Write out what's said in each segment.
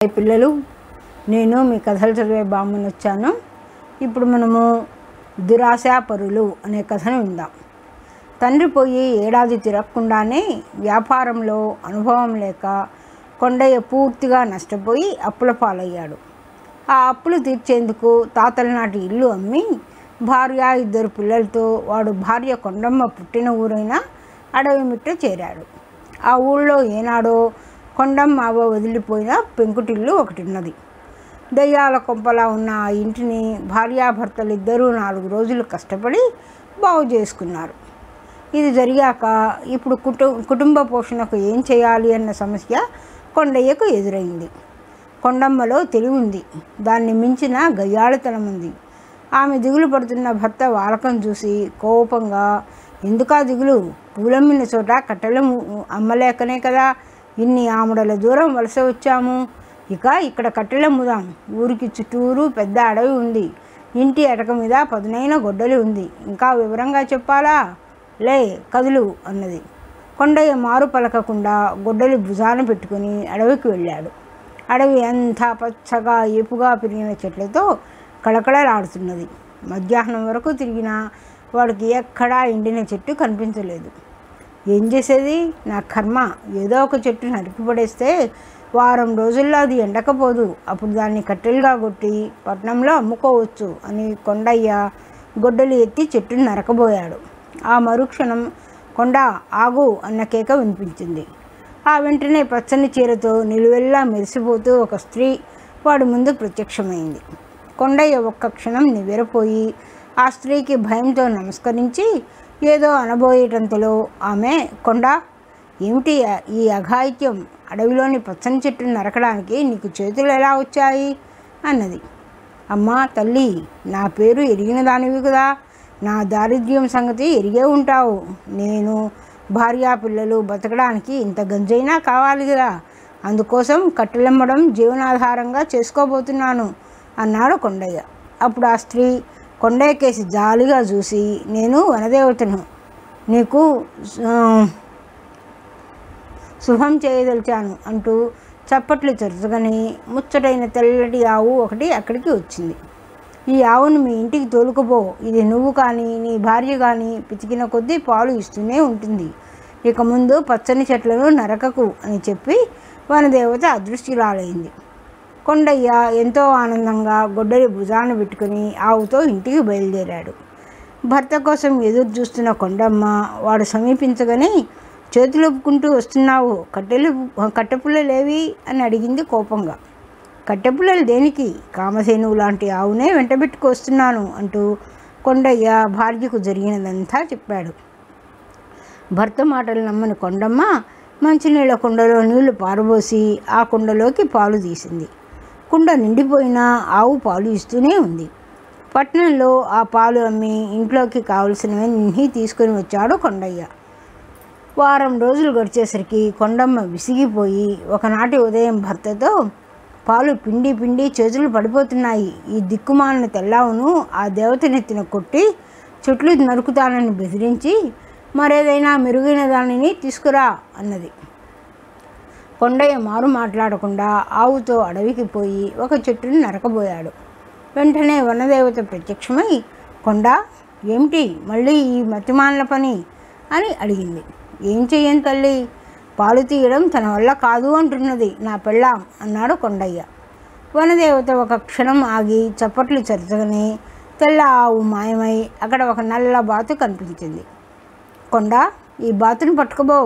hi పిల్లలు నేను మీ కథలు చదివే బామ్మని వచ్చాను ఇప్పుడు మనము దురాశాపరులు అనే కథను విందాం తండ్రి పోయి ఏడాది తిరగకుండానే వ్యాపారంలో అనుభవం లేక కొండయ్య పూర్తిగా నష్టపోయి అప్పుల పాలయ్యాడు ఆ అప్పులు తీర్చేందుకు తాతల నాటి ఇల్లు అమ్మి భార్య ఇద్దరు పిల్లలతో వాడు భార్య కొండమ్మ పుట్టిన ఊరైన అడవి మిట్ట చేరాడు ఆ ఊళ్ళో ఏనాడో కొండమ్మ అవ్వ వదిలిపోయిన పెంకుటిల్లు ఒకటి ఉన్నది దయ్యాల కొంపలా ఉన్న ఆ ఇంటిని భార్యాభర్తలు ఇద్దరూ నాలుగు రోజులు కష్టపడి బాగు చేసుకున్నారు ఇది జరిగాక ఇప్పుడు కుటు కుటుంబ పోషణకు ఏం చేయాలి అన్న సమస్య కొండయ్యకు ఎదురైంది కొండమ్మలో తెలివి ఉంది దాన్ని మించిన గయ్యాళతనం ఉంది ఆమె దిగులు పడుతున్న భర్త వాలకం చూసి కోపంగా ఎందుకా దిగులు పూలమ్మిన చోట కట్టెలు అమ్మలేకనే కదా ఇన్ని ఆమడల దూరం వలస వచ్చాము ఇక ఇక్కడ కట్టెలమ్ముదాం ఊరికి చుట్టూరు పెద్ద అడవి ఉంది ఇంటి అటక మీద పదునైన గొడ్డలి ఉంది ఇంకా వివరంగా చెప్పాలా లే కదులు అన్నది కొండయ్య మారు పలకకుండా గొడ్డలి భుజాన పెట్టుకుని అడవికి వెళ్ళాడు అడవి అంతా పచ్చగా ఏపుగా పెరిగిన చెట్లతో కళకళలాడుతున్నది మధ్యాహ్నం వరకు తిరిగినా వాడికి ఎక్కడా ఎండిన చెట్టు కనిపించలేదు ఏం చేసేది నా కర్మ ఏదో ఒక చెట్టు నరికి పడేస్తే వారం రోజుల్లో అది ఎండకపోదు అప్పుడు దాన్ని కట్టెలుగా కొట్టి పట్నంలో అమ్ముకోవచ్చు అని కొండయ్య గొడ్డలి ఎత్తి చెట్టును నరకబోయాడు ఆ మరుక్షణం కొండ ఆగు అన్న కేక వినిపించింది ఆ వెంటనే పచ్చని చీరతో నిలువెల్లా మెరిసిపోతూ ఒక స్త్రీ వాడి ముందు ప్రత్యక్షమైంది కొండయ్య ఒక్క క్షణం నివ్వెరపోయి ఆ స్త్రీకి భయంతో నమస్కరించి ఏదో అనబోయేటంతలో ఆమె కొండ ఏమిటి ఈ అఘాయిత్యం అడవిలోని పచ్చని చెట్టును నరకడానికి నీకు చేతులు ఎలా వచ్చాయి అన్నది అమ్మా తల్లి నా పేరు ఎరిగిన దానివి కదా నా దారిద్ర్యం సంగతి ఎరిగే ఉంటావు నేను భార్యా పిల్లలు బతకడానికి ఇంత గంజైనా కావాలి కదా అందుకోసం కట్టెలమ్మడం జీవనాధారంగా చేసుకోబోతున్నాను అన్నాడు కొండయ్య అప్పుడు ఆ స్త్రీ కొండయ్య కేసి జాలిగా చూసి నేను వనదేవతను నీకు శుభం చేయదలిచాను అంటూ చప్పట్లు చెరుచుకొని ముచ్చటైన తెల్లటి ఆవు ఒకటి అక్కడికి వచ్చింది ఈ ఆవును మీ ఇంటికి తోలుకుపో ఇది నువ్వు కానీ నీ భార్య కానీ పితికిన కొద్దీ పాలు ఇస్తూనే ఉంటుంది ఇక ముందు పచ్చని చెట్లను నరకకు అని చెప్పి వనదేవత అదృష్టిరాలైంది కొండయ్య ఎంతో ఆనందంగా గొడ్డలి భుజాన పెట్టుకుని ఆవుతో ఇంటికి బయలుదేరాడు భర్త కోసం ఎదురు చూస్తున్న కొండమ్మ వాడు సమీపించగానే చేతులు ఒప్పుకుంటూ వస్తున్నావు కట్టెలు కట్టెపుల్లలేవి అని అడిగింది కోపంగా కట్టెపుల్లలు దేనికి కామధేనువు లాంటి ఆవునే వెంటబెట్టుకు వస్తున్నాను అంటూ కొండయ్య భార్యకు జరిగినదంతా చెప్పాడు భర్త మాటలు నమ్మని కొండమ్మ మంచినీళ్ళ కుండలో నీళ్లు పారబోసి ఆ కుండలోకి పాలు తీసింది కుండ నిండిపోయినా ఆవు పాలు ఇస్తూనే ఉంది పట్టణంలో ఆ పాలు అమ్మి ఇంట్లోకి కావలసినవన్నీ తీసుకొని వచ్చాడు కొండయ్య వారం రోజులు గడిచేసరికి కొండమ్మ విసిగిపోయి ఒకనాటి ఉదయం భర్తతో పాలు పిండి పిండి చేతులు పడిపోతున్నాయి ఈ దిక్కుమాలిన తెల్లావును ఆ దేవతనెత్తిన కొట్టి చెట్లు నరుకుతానని బెదిరించి మరేదైనా మెరుగైన దానిని తీసుకురా అన్నది కొండయ్య మారు మాట్లాడకుండా ఆవుతో అడవికి పోయి ఒక చెట్టుని నరకబోయాడు వెంటనే వనదేవత ప్రత్యక్షమై కొండ ఏమిటి మళ్ళీ ఈ మతిమాలిన పని అని అడిగింది ఏం చెయ్యను తల్లి పాలు తీయడం తన వల్ల కాదు అంటున్నది నా పెళ్ళాం అన్నాడు కొండయ్య వనదేవత ఒక క్షణం ఆగి చప్పట్లు చరచగానే తెల్ల ఆవు మాయమై అక్కడ ఒక నల్ల బాతు కనిపించింది కొండ ఈ బాతుని పట్టుకోబో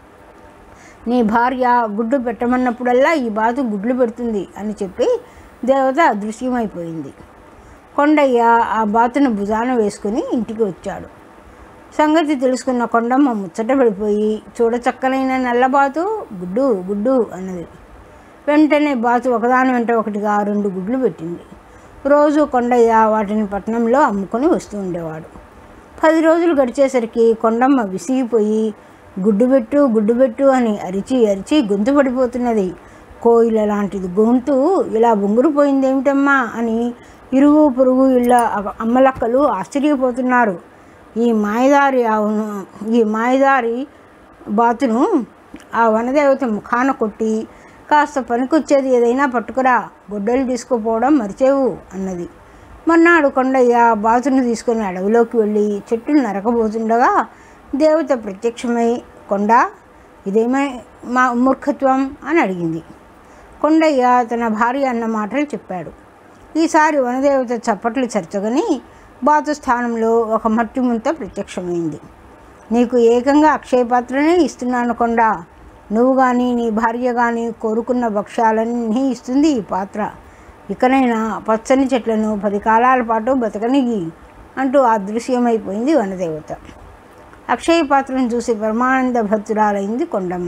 నీ భార్య గుడ్డు పెట్టమన్నప్పుడల్లా ఈ బాతు గుడ్లు పెడుతుంది అని చెప్పి దేవత అదృశ్యమైపోయింది కొండయ్య ఆ బాతును భుజాన వేసుకుని ఇంటికి వచ్చాడు సంగతి తెలుసుకున్న కొండమ్మ ముచ్చట పడిపోయి చూడచక్కనైన నల్లబాతు గుడ్డు గుడ్డు అన్నది వెంటనే బాతు ఒకదాని వెంట ఒకటిగా రెండు గుడ్లు పెట్టింది రోజు కొండయ్య వాటిని పట్టణంలో అమ్ముకొని వస్తూ ఉండేవాడు పది రోజులు గడిచేసరికి కొండమ్మ విసిగిపోయి గుడ్డు పెట్టు గుడ్డు పెట్టు అని అరిచి అరిచి గొంతు పడిపోతున్నది కోయిల లాంటిది గొంతు ఇలా బొంగురుపోయిందేమిటమ్మా అని ఇరుగు పొరుగు ఇళ్ళ అమ్మలక్కలు ఆశ్చర్యపోతున్నారు ఈ మాయదారి ఆవును ఈ మాయదారి బాతును ఆ వనదేవత ముఖాన కొట్టి కాస్త పనికొచ్చేది ఏదైనా పట్టుకురా గొడ్డలు తీసుకుపోవడం మరిచేవు అన్నది మొన్నాడు కొండయ్య బాతును తీసుకుని అడవిలోకి వెళ్ళి చెట్టును నరకబోతుండగా దేవత ప్రత్యక్షమై కొండ ఇదేమై మా మూర్ఖత్వం అని అడిగింది కొండయ్య తన భార్య అన్న మాటలు చెప్పాడు ఈసారి వనదేవత చప్పట్లు చర్చగని బాతు స్థానంలో ఒక మట్టి ముంత ప్రత్యక్షమైంది నీకు ఏకంగా అక్షయపాత్రనే ఇస్తున్నాను కొండ నువ్వు కానీ నీ భార్య కానీ కోరుకున్న భక్ష్యాలన్నీ ఇస్తుంది ఈ పాత్ర ఇకనైనా పచ్చని చెట్లను పది కాలాల పాటు బతకనిగి అంటూ అదృశ్యమైపోయింది వనదేవత అక్షయ పాత్రను చూసి పరమానంద భక్తురాలైంది కొండమ్మ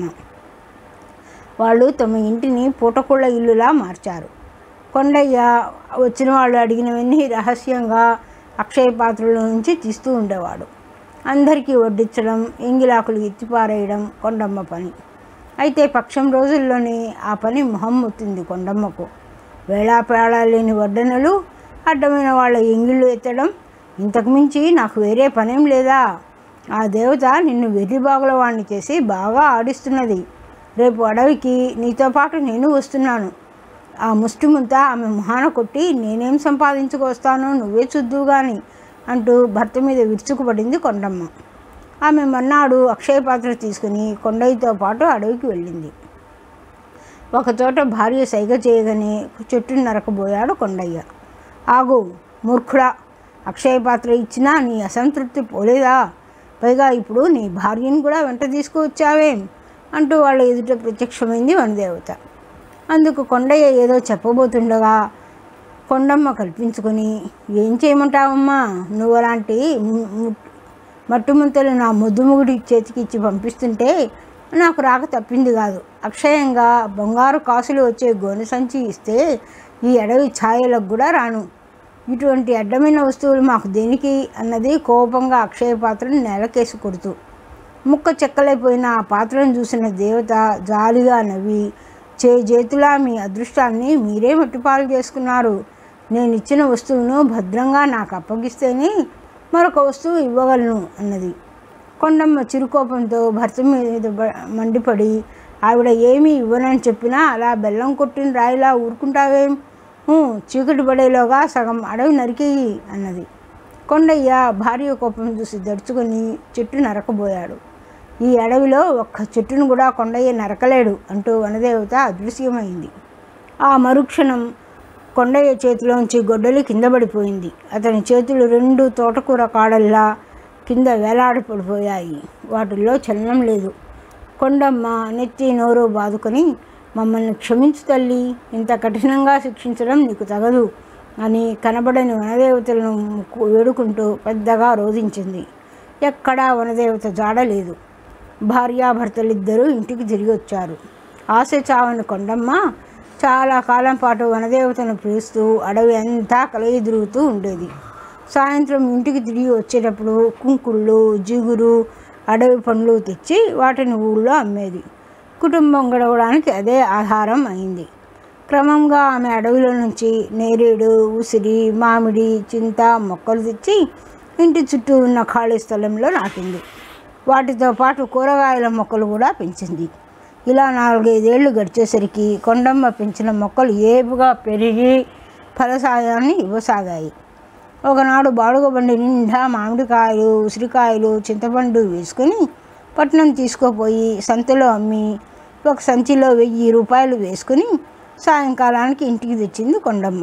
వాళ్ళు తమ ఇంటిని పూటకుళ్ళ ఇల్లులా మార్చారు కొండయ్య వచ్చిన వాళ్ళు అడిగినవన్నీ రహస్యంగా అక్షయ పాత్రల నుంచి తీస్తూ ఉండేవాడు అందరికీ వడ్డించడం ఎంగిలాకులు ఎత్తిపారేయడం కొండమ్మ పని అయితే పక్షం రోజుల్లోనే ఆ పని మొహం ముత్తింది కొండమ్మకు వేళాపేళా లేని వడ్డనలు అడ్డమైన వాళ్ళ ఎంగిళ్ళు ఎత్తడం ఇంతకు మించి నాకు వేరే పనేం లేదా ఆ దేవత నిన్ను వెర్రి బాగుల వాణ్ణి చేసి బాగా ఆడిస్తున్నది రేపు అడవికి నీతో పాటు నేను వస్తున్నాను ఆ ముష్టిముంత ఆమె మొహాన కొట్టి నేనేం సంపాదించుకొస్తానో నువ్వే చూద్దువు గాని అంటూ భర్త మీద విరుచుకుపడింది కొండమ్మ ఆమె మన్నాడు అక్షయ పాత్ర తీసుకుని కొండయ్యతో పాటు అడవికి వెళ్ళింది ఒకచోట భార్య సైగ చేయగానే చెట్టును నరకబోయాడు కొండయ్య ఆగు మూర్ఖుడా అక్షయ పాత్ర ఇచ్చినా నీ అసంతృప్తి పోలేదా పైగా ఇప్పుడు నీ భార్యను కూడా వెంట తీసుకువచ్చావేం అంటూ వాళ్ళ ఎదుట ప్రత్యక్షమైంది వనదేవత అందుకు కొండయ్య ఏదో చెప్పబోతుండగా కొండమ్మ కల్పించుకొని ఏం చేయమంటావమ్మా నువ్వు అలాంటి ము- ము- మట్టుముంతలు నా ముద్దుముగుడి చేతికి ఇచ్చి పంపిస్తుంటే నాకు రాక తప్పింది కాదు అక్షయంగా బంగారు కాసులు వచ్చే గోనె సంచి ఇస్తే ఈ అడవి ఛాయలకు కూడా రాను ఇటువంటి అడ్డమైన వస్తువులు మాకు దేనికి అన్నది కోపంగా అక్షయ పాత్రను నేలకేసి కొడుతూ ముక్క చెక్కలైపోయిన ఆ పాత్రను చూసిన దేవత జాలిగా నవ్వి చే చేతులా మీ అదృష్టాన్ని మీరే మట్టిపాలు చేసుకున్నారు నేను ఇచ్చిన వస్తువును భద్రంగా నాకు అప్పగిస్తేనే మరొక వస్తువు ఇవ్వగలను అన్నది కొండమ్మ చిరుకోపంతో భర్త మీద బ- మండిపడి ఆవిడ ఏమీ ఇవ్వనని చెప్పినా అలా బెల్లం కొట్టిన రాయిలా ఊరుకుంటావేం "ఊ, చీకటి పడేలోగా సగం అడవి నరికేయి అన్నది కొండయ్య భార్య కోపం చూసి దడుచుకొని చెట్టు నరకబోయాడు ఈ అడవిలో ఒక్క చెట్టును కూడా కొండయ్య నరకలేడు అంటూ వనదేవత అదృశ్యమైంది ఆ మరుక్షణం కొండయ్య చేతిలోంచి గొడ్డలి కింద పడిపోయింది అతని చేతులు రెండు తోటకూర కాడల్లా కింద వేలాడి పడిపోయాయి వాటిల్లో చలనం లేదు కొండమ్మ నెత్తి నోరు బాదుకొని మమ్మల్ని క్షమించు తల్లి ఇంత కఠినంగా శిక్షించడం నీకు తగదు అని కనబడని వనదేవతలను ముక్కు వేడుకుంటూ పెద్దగా రోధించింది ఎక్కడా వనదేవత జాడ లేదు భార్యాభర్తలిద్దరూ ఇంటికి తిరిగి వచ్చారు ఆశ చావని కొండమ్మ చాలా కాలం పాటు వనదేవతను పిలుస్తూ అడవి అంతా కలయిదిరుగుతూ ఉండేది సాయంత్రం ఇంటికి తిరిగి వచ్చేటప్పుడు కుంకుళ్ళు జిగురు అడవి పండ్లు తెచ్చి వాటిని ఊళ్ళో అమ్మేది కుటుంబం గడవడానికి అదే ఆధారం అయింది క్రమంగా ఆమె అడవిలో నుంచి నేరేడు ఉసిరి మామిడి చింత మొక్కలు తెచ్చి ఇంటి చుట్టూ ఉన్న ఖాళీ స్థలంలో నాటింది వాటితో పాటు కూరగాయల మొక్కలు కూడా పెంచింది ఇలా నాలుగైదేళ్లు గడిచేసరికి కొండమ్మ పెంచిన మొక్కలు ఏపుగా పెరిగి ఫలసాయాన్ని ఇవ్వసాగాయి ఒకనాడు బాడుగ బండి నిండా మామిడికాయలు ఉసిరికాయలు చింతపండు వేసుకుని పట్నం తీసుకుపోయి సంతలో అమ్మి ఒక సంచిలో వెయ్యి రూపాయలు వేసుకుని సాయంకాలానికి ఇంటికి తెచ్చింది కొండమ్మ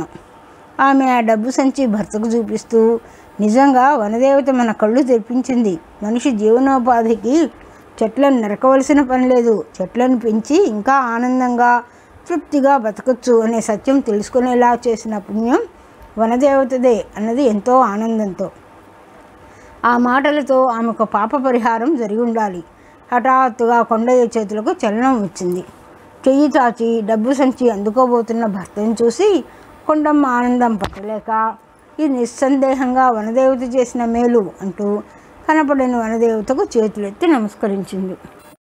ఆమె ఆ డబ్బు సంచి భర్తకు చూపిస్తూ నిజంగా వనదేవత మన కళ్ళు తెరిపించింది మనిషి జీవనోపాధికి చెట్లను నరకవలసిన పని లేదు చెట్లను పెంచి ఇంకా ఆనందంగా తృప్తిగా బతకచ్చు అనే సత్యం తెలుసుకునేలా చేసిన పుణ్యం వనదేవతదే అన్నది ఎంతో ఆనందంతో ఆ మాటలతో ఆమెకు పాప పరిహారం జరిగి ఉండాలి హఠాత్తుగా కొండయ్య చేతులకు చలనం వచ్చింది చెయ్యి చాచి డబ్బు సంచి అందుకోబోతున్న భర్తను చూసి కొండమ్మ ఆనందం పట్టలేక ఇది నిస్సందేహంగా వనదేవత చేసిన మేలు అంటూ కనపడిన వనదేవతకు చేతులెత్తి నమస్కరించింది